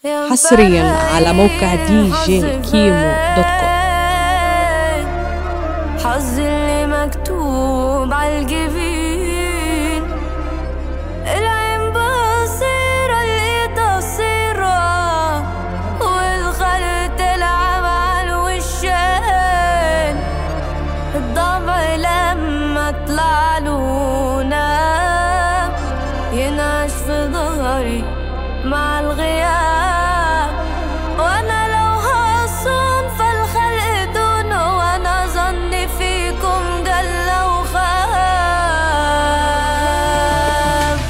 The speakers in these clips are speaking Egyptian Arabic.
حصريا على موقع دي جي كيمو دوت كوم حظ اللي مكتوب عالجبين العين بصيرة الايد قصيرة والخلق تلعب عالوشين الضبع لما طلع لونا ينعش في ظهري مع الغياب وانا لو هصون فالخلق دونه وانا ظني فيكم جل وخاب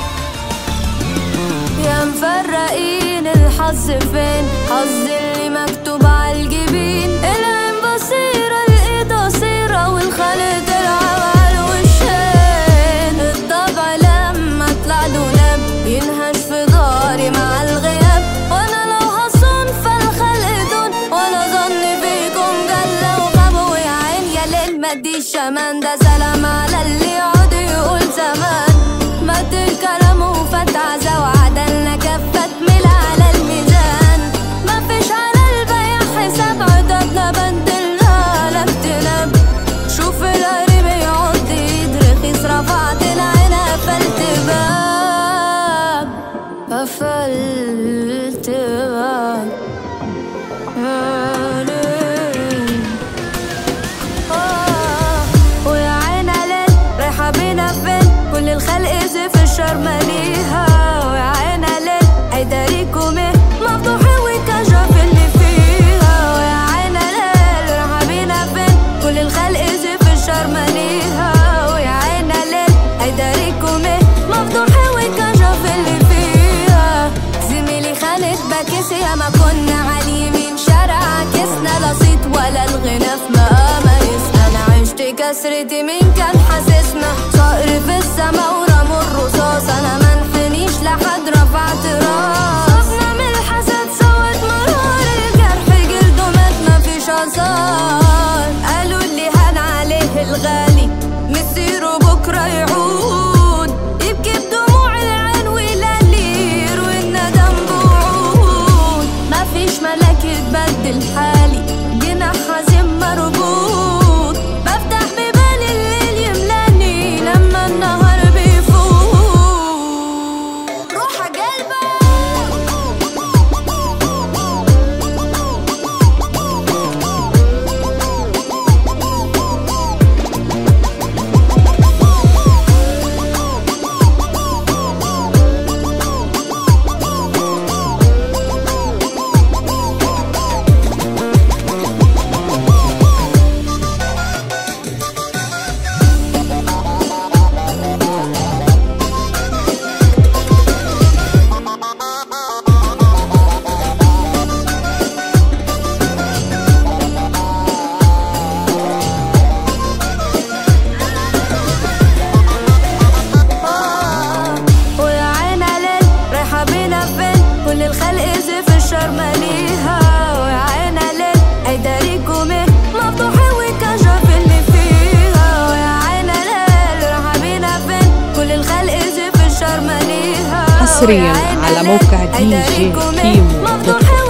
يا مفرقين الحظ فين حظ اللي مكتوب عالجبين العين بصيرة الايد قصيرة والخلق تلعب عالوشين الطبع لما طلع دولاب ينهش في ضهري مع الغياب وانا لو هصون فالخلق دون وانا ظني فيكم جل وغاب ويا عين يا ليل ما تديش امان ده سلام على اللي يقعد يقول زمان مد الكلام وفات عزا وعدلنا كفة ميل على الميزان مفيش على البيع حساب عددنا بندلنا على اكتناب شوف القريب يعض ايد رخيص رفعت العين قفلت باب قفلت باب آه، ويا عين ليل رايحة بينا فين كل الخلق زف الشر ماليها ويا عين ليل هيداريكم ايه مفتوحين وكشف اللي فيها ويا عين ليل رايحة بينا فين كل الخلق زف الشر ماليها ويا عين ليل هيداريكم ايه مفتوحين وكشف اللي فيها زميلي خانت بكيس يا ما كنا على اليمين شارع عكسنا لا صيت ولا الغنى في مقاميس انا عشت كسرتي مين كان حاسسنا صقر في السما ورموا الرصاص انا منحنيش لحد رفعت راس صفنا من الحسد سوت مرار الجرح جلده مات مفيش اثار قالوا اللي هان عليه الغالي مسيره بكره يعود يبكي بدموع العين ولالير والندم بوعود مفيش ملاك يتبدل حالي جناح حزين مربوط بفتح بيبان الليل يملاني لما النهار بيفوت روح ويا عين ليل رايحة بينا فين كل الخلق زف الشر ماليها ويا عين ليل هيداريكم ايه مفتوحين وكشف اللي فيها ويا عين ليل رايحة بينا فين كل الخلق زف الشر ماليها حصرياً ويا عين على ليل موقع دي جي هيداريكم إيه كيمو دوت مفتوحين